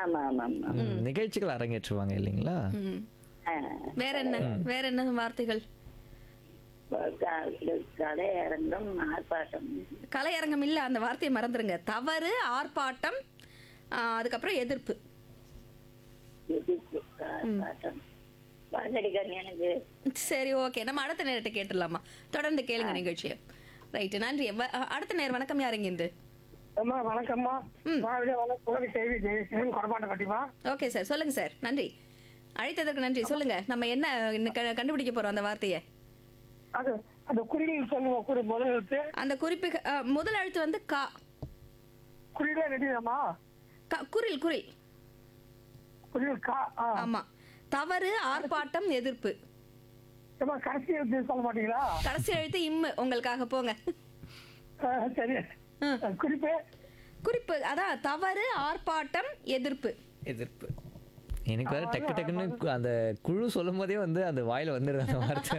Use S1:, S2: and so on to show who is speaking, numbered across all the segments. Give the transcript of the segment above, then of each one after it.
S1: ஆமா ஆமா ஆமா
S2: ம், நிகழ்ச்சிகள் அரங்கேற்றுவாங்க இல்லைங்களா
S3: ம்.
S1: ஆ,
S3: வேற என்ன வேற என்ன வார்த்தைகள்
S1: க- இது கலை அரங்கம் ஆர்ப்பாட்டம்
S3: கலையரங்கம் இல்ல அந்த வார்த்தையை மறந்துருங்க தவறு ஆர்ப்பாட்டம் ஆ, அதுக்கப்புறம் எதிர்ப்பு
S1: எதிர்ப்பு ஆர்ப்பாட்டம் வாசடிக்காரங்க எனக்கு
S3: சரி ஓகே நம்ம அடுத்த நேரத்தை கேட்டுடலாமா தொடர்ந்து கேளுங்க நிகழ்ச்சியை ரைட்டு நன்றி வ- அ- அடுத்த நேரம் வணக்கம் யாருங்க இருந்து
S4: அம்மா வணக்கம்மா வாழ்க வணக்கம் உலக செய்தி ஜெயசீலன் கொடமாட்ட கட்டிமா
S3: ஓகே சார் சொல்லுங்க சார் நன்றி அழைத்ததற்கு நன்றி சொல்லுங்க நம்ம என்ன இன்னும் க- கண்டுபிடிக்க போறோம் அந்த வார்த்தையை
S4: அது அந்த குறியில் சொல்லுவோம் குறி முதல் எழுத்து
S3: அந்த குறிப்பு அ, முதல் எழுத்து வந்து கா
S4: குறியில ரெடிதாம்மா
S3: க- குரில் குரில்
S4: குறியில் கா ஆ
S3: ஆமா தவறு ஆர்ப்பாட்டம் எதிர்ப்பு
S4: அம்மா கடைசி எழுத்து சொல்ல மாட்டீங்களா
S3: கடைசி எழுத்து இம்மு உங்களுக்காக போங்க
S4: ஆ, சரி
S3: ஆ.
S4: குறிப்பு
S3: குறிப்பு அதான் தவறு ஆர்ப்பாட்டம் எதிர்ப்பு
S2: எதிர்ப்பு எனக்கு வேற டக்கு டக்குன்னு கு- அந்த குழு சொல்லும் போதே வந்து அந்த வாயில வந்துடுது அந்த வார்த்தை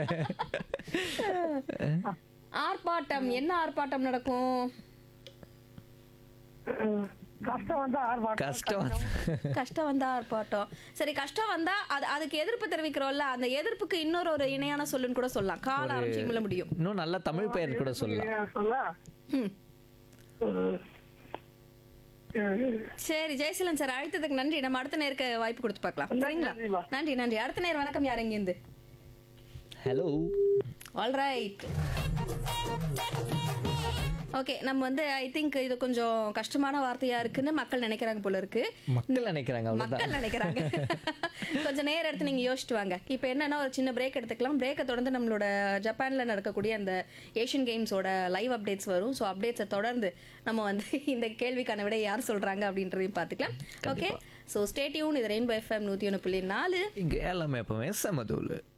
S3: ஆர்ப்பாட்டம் என்ன ஆர்ப்பாட்டம் நடக்கும்
S4: ம், கஷ்டம் வந்தா ஆர்ப்பாட்டம்
S2: கஷ்டம்
S3: கஷ்டம் வந்தா ஆர்ப்பாட்டம் சரி கஷ்டம் வந்தா அது அதுக்கு எதிர்ப்பு தெரிவிக்கிறோம்ல அந்த எதிர்ப்புக்கு இன்னொரு ஒரு இணையான சொல்லுன்னு கூட சொல்லலாம் கால ஆரம்பிச்சிங்கள முடியும்
S2: இன்னும் நல்ல தமிழ் பெயர் கூட சொல்லலாம்
S4: சொல்ல
S3: ம். சரி ஜெயசீலன் சார் அழைத்ததுக்கு நன்றி நம்ம அடுத்த நேருக்கு வாய்ப்பு கொடுத்து பார்க்கலாம் சரிங்களா
S4: நன்றிம்மா.
S3: நன்றி நன்றி அடுத்த நேரம் வணக்கம் யார் இருந்து
S2: ஹலோ
S3: ஆல் ரைட் ஓகே நம்ம வந்து ஐ திங்க் இது கொஞ்சம் கஷ்டமான வார்த்தையா இருக்குன்னு மக்கள் நினைக்கிறாங்க போல இருக்கு
S2: மக்கள் நினைக்கிறாங்க அவ்வளவுதான்
S3: மக்கள் நினைக்கிறாங்க கொஞ்சம் நேரம் எடுத்து நீங்க யோசிச்சுட்டு வாங்க இப்போ என்னன்னா ஒரு சின்ன பிரேக் எடுத்துக்கலாம் பிரேக்கை தொடர்ந்து நம்மளோட ஜப்பான்ல நடக்கக்கூடிய அந்த ஏஷியன் கேம்ஸோட லைவ் அப்டேட்ஸ் வரும் ஸோ அப்டேட்ஸை தொடர்ந்து நம்ம வந்து இந்த கேள்விக்கான விட யார் சொல்றாங்க அப்படின்றதையும் பார்த்துக்கலாம் ஓகே ஸோ ஸ்டேட்யூன் இது ரெயின்போ எஃப்எம் நூற்றி ஒன்று புள்ளி நாலு
S2: இங்க எல்லாமே எப்பவுமே சமதூள்